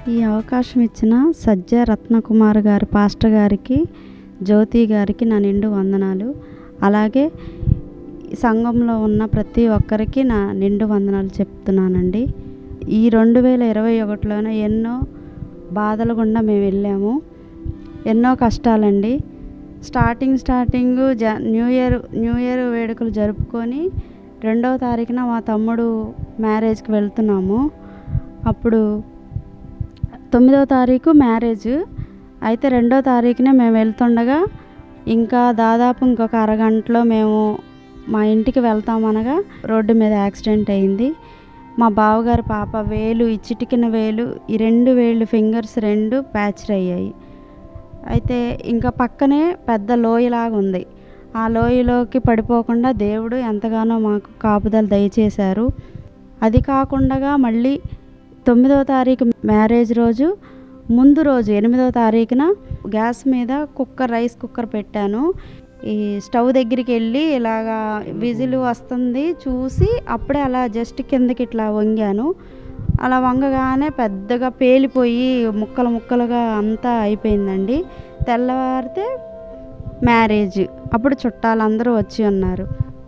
ఈ అవకాశం ఇచ్చిన సజ్జ రత్నకుమార్ గారి పాస్టర్ గారికి జ్యోతి గారికి నా నిండు వందనాలు అలాగే ఈ సంఘంలో ఉన్న ప్రతి ఒక్కరికి నా నిండు వందనాలు చెప్తున్నానండి ఈ రెండు వేల ఇరవై ఒకటిలోనే ఎన్నో బాధల గుండా మేము వెళ్ళాము ఎన్నో కష్టాలండి స్టార్టింగ్ స్టార్టింగ్ జ న్యూ ఇయర్ న్యూ ఇయర్ వేడుకలు జరుపుకొని రెండవ తారీఖున మా తమ్ముడు మ్యారేజ్కి వెళ్తున్నాము అప్పుడు తొమ్మిదవ తారీఖు మ్యారేజ్ అయితే రెండో తారీఖున మేము వెళ్తుండగా ఇంకా దాదాపు ఇంకొక అరగంటలో మేము మా ఇంటికి వెళ్తామనగా రోడ్డు మీద యాక్సిడెంట్ అయింది మా బావగారి పాప వేలు ఈ చిటికిన వేలు ఈ రెండు వేలు ఫింగర్స్ రెండు ప్యాచర్ అయ్యాయి అయితే ఇంకా పక్కనే పెద్ద లోయలాగా ఉంది ఆ లోయలోకి పడిపోకుండా దేవుడు ఎంతగానో మాకు కాపుదల దయచేశారు అది కాకుండా మళ్ళీ తొమ్మిదవ తారీఖు మ్యారేజ్ రోజు ముందు రోజు ఎనిమిదవ తారీఖున గ్యాస్ మీద కుక్కర్ రైస్ కుక్కర్ పెట్టాను ఈ స్టవ్ దగ్గరికి వెళ్ళి ఇలాగా విజిల్ వస్తుంది చూసి అప్పుడే అలా జస్ట్ కిందకి ఇట్లా వంగాను అలా వంగగానే పెద్దగా పేలిపోయి ముక్కలు ముక్కలుగా అంతా అయిపోయిందండి తెల్లవారితే మ్యారేజ్ అప్పుడు చుట్టాలందరూ వచ్చి ఉన్నారు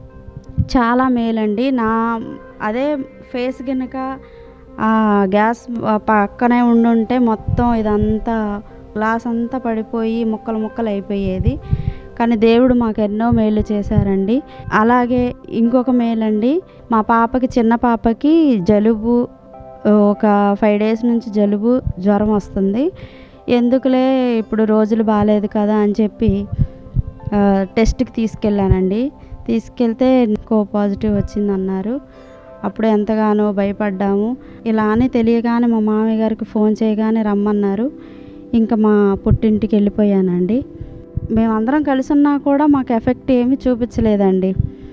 చాలా మేలండి నా అదే ఫేస్ గనుక ఆ గ్యాస్ పక్కనే ఉండుంటే మొత్తం ఇదంతా గ్లాస్ అంతా పడిపోయి ముక్కలు ముక్కలు అయిపోయేది కానీ దేవుడు మాకు ఎన్నో మేలు చేశారండి అలాగే ఇంకొక మేలండి మా పాపకి చిన్న పాపకి జలుబు ఒక ఫైవ్ డేస్ నుంచి జలుబు జ్వరం వస్తుంది ఎందుకులే ఇప్పుడు రోజులు బాగాలేదు కదా అని చెప్పి ఆ, టెస్ట్కి తీసుకెళ్ళానండి తీసుకెళ్తే కో పాజిటివ్ వచ్చిందన్నారు అప్పుడు ఎంతగానో భయపడ్డాము ఇలా అని తెలియగానే మా మామయ్య గారికి ఫోన్ చేయగానే రమ్మన్నారు ఇంకా మా పుట్టింటికి వెళ్ళిపోయానండి మేమందరం కలిసి ఉన్నా కూడా మాకు ఎఫెక్ట్ ఏమీ చూపించలేదండి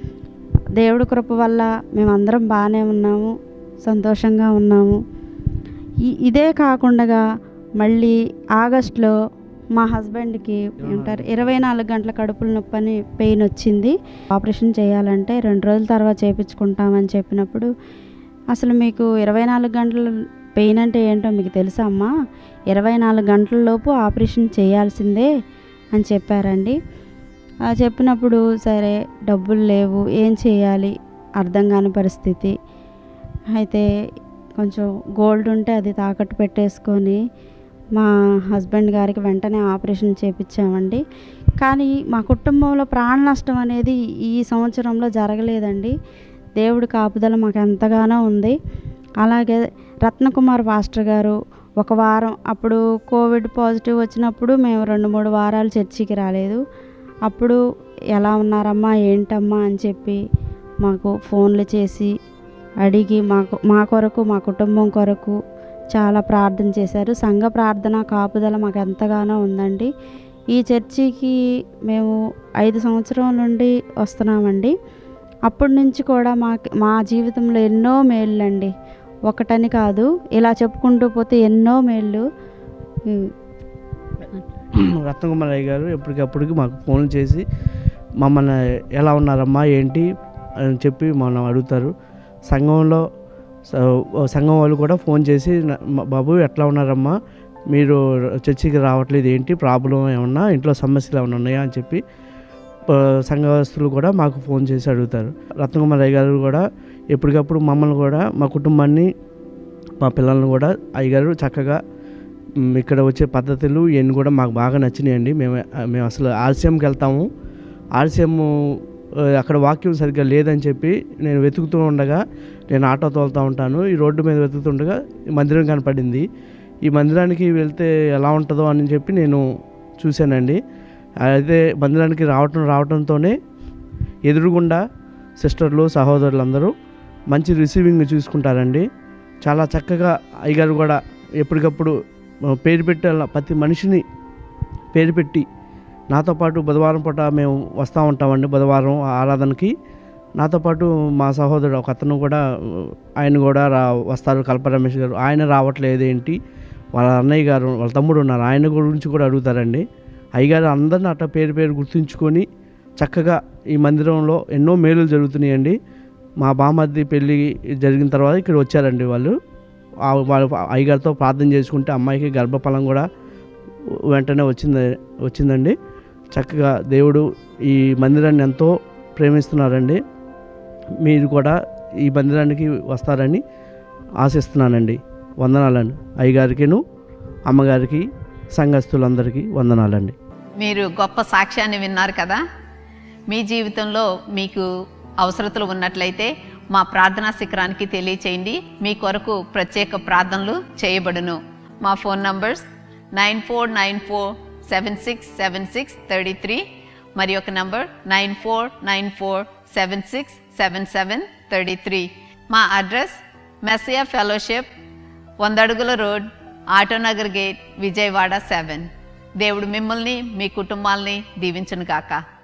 దేవుడి కృప వల్ల మేమందరం బాగానే ఉన్నాము సంతోషంగా ఉన్నాము ఈ ఇదే కాకుండా మళ్ళీ ఆగస్ట్లో మా హస్బెండ్కి ఏమంటారు ఇరవై నాలుగు గంటల కడుపుల నొప్పి అని పెయిన్ వచ్చింది ఆపరేషన్ చేయాలంటే రెండు రోజుల తర్వాత చేయించుకుంటామని చెప్పినప్పుడు అసలు మీకు ఇరవై నాలుగు గంటల పెయిన్ అంటే ఏంటో మీకు తెలుసా అమ్మా ఇరవై నాలుగు గంటల లోపు ఆపరేషన్ చేయాల్సిందే అని చెప్పారండి ఆ చెప్పినప్పుడు సరే డబ్బులు లేవు ఏం చేయాలి అర్థం కాని పరిస్థితి అయితే కొంచెం గోల్డ్ ఉంటే అది తాకట్టు పెట్టేసుకొని మా హస్బెండ్ గారికి వెంటనే ఆపరేషన్ చేపించామండి కానీ మా కుటుంబంలో ప్రాణ నష్టం అనేది ఈ సంవత్సరంలో జరగలేదండి దేవుడి కాపుదల మాకు ఎంతగానో ఉంది అలాగే రత్నకుమార్ పాస్టర్ గారు ఒక వారం అప్పుడు కోవిడ్ పాజిటివ్ వచ్చినప్పుడు మేము రెండు మూడు వారాలు చర్చికి రాలేదు అప్పుడు ఎలా ఉన్నారమ్మా ఏంటమ్మా అని చెప్పి మాకు ఫోన్లు చేసి అడిగి మాకు మా కొరకు మా కుటుంబం కొరకు చాలా ప్రార్థన చేశారు సంఘ ప్రార్థన కాపుదల మాకు ఎంతగానో ఉందండి ఈ చర్చికి మేము ఐదు సంవత్సరం నుండి వస్తున్నామండి అప్పటి నుంచి కూడా మా మా జీవితంలో ఎన్నో మేళ్ళండి ఒకటని కాదు ఇలా చెప్పుకుంటూ పోతే ఎన్నో మేళ్ళు ఉమ్, రత్నకుమార్ అయ్య గారు ఎప్పటికప్పటికి మాకు ఫోన్ చేసి మమ్మల్ని ఎలా ఉన్నారమ్మా ఏంటి అని చెప్పి మనం అడుగుతారు సంఘంలో స- సంఘం వాళ్ళు కూడా ఫోన్ చేసి "నా- మా బాబు ఎట్లా ఉన్నారమ్మా మీరు చర్చికి రావట్లేదు ఏంటి ప్రాబ్లం ఏమన్నా ఇంట్లో సమస్యలు ఏమైనా ఉన్నాయా అని చెప్పి ప- సంఘస్థులు కూడా మాకు ఫోన్ చేసి అడుగుతారు రత్నకుమార్ అయ్య గారు కూడా ఎప్పటికప్పుడు మమ్మల్ని కూడా మా కుటుంబాన్ని మా పిల్లల్ని కూడా అయ్యగారు చక్కగా మ్, ఇక్కడ వచ్చే పద్ధతులు ఇవన్నీ కూడా మాకు బాగా నచ్చినాయండి మేము మేము అసలు ఆలస్యంకి వెళ్తాము ఆలస్యము ఆ, అక్కడ వాక్యం సరిగ్గా లేదని చెప్పి నేను వెతుకుతూ ఉండగా నేను ఆటో తోలుతూ ఉంటాను ఈ రోడ్డు మీద వెతుకుతుండగా ఈ మందిరం కనపడింది ఈ మందిరానికి వెళ్తే ఎలా ఉంటుందో అని చెప్పి నేను చూశానండి అయితే మందిరానికి రావటం రావటంతోనే ఎదురుగుండా సిస్టర్లు సహోదరులు అందరూ మంచి రిసీవింగ్ చూసుకుంటారండి చాలా చక్కగా అయ్యగారు కూడా ఎప్పటికప్పుడు ఆ, పేరు పెట్టి అలా ప్రతి మనిషిని పేరు పెట్టి నాతో పాటు బుధవారం పూట మేము వస్తూ ఉంటామండి బుధవారం ఆరాధనకి నాతో పాటు మా సహోదరుడు ఒక అతను కూడా ఆ, ఆయన కూడా రా వస్తారు కల్ప రమేష్ గారు ఆయన రావట్లేదు ఏంటి వాళ్ళ అన్నయ్య గారు వాళ్ళ తమ్ముడు ఉన్నారు ఆయన గురించి కూడా అడుగుతారండి అయ్యగారు అందరిని అట్లా పేరు పేరు గుర్తుంచుకొని చక్కగా ఈ మందిరంలో ఎన్నో మేలులు జరుగుతున్నాయండి మా బామర్ది పెళ్ళి జరిగిన తర్వాత ఇక్కడ వచ్చారండి వాళ్ళు ఆ వాళ్ళ అయ్యగారితో ప్రార్థన చేసుకుంటే అమ్మాయికి గర్భఫలం కూడా వెంటనే వచ్చింది వచ్చిందండి చక్కగా దేవుడు ఈ మందిరాన్ని ఎంతో ప్రేమిస్తున్నారండి మీరు కూడా ఈ మందిరానికి వస్తారని ఆశిస్తున్నానండి వందనాలండి అయ్యగారికిను అమ్మగారికి సంఘస్థులందరికీ వందనాలండి మీరు గొప్ప సాక్ష్యాన్ని విన్నారు కదా మీ జీవితంలో మీకు అవసరతలు ఉన్నట్లయితే మా ప్రార్థనా శిఖరానికి తెలియచేయండి మీ కొరకు ప్రత్యేక ప్రార్థనలు చేయబడును మా phone numbers nine four nine four seven six seven six thirty three మరి ఒక number nine four nine four seven six seven seven thirty three మా అడ్రస్ మెస్సియా ఫెలోషిప్ వందడుగుల road Autonagar gate Vijayawada seven దేవుడు మిమ్మల్ని మీ కుటుంబాల్ని దీవించును గాక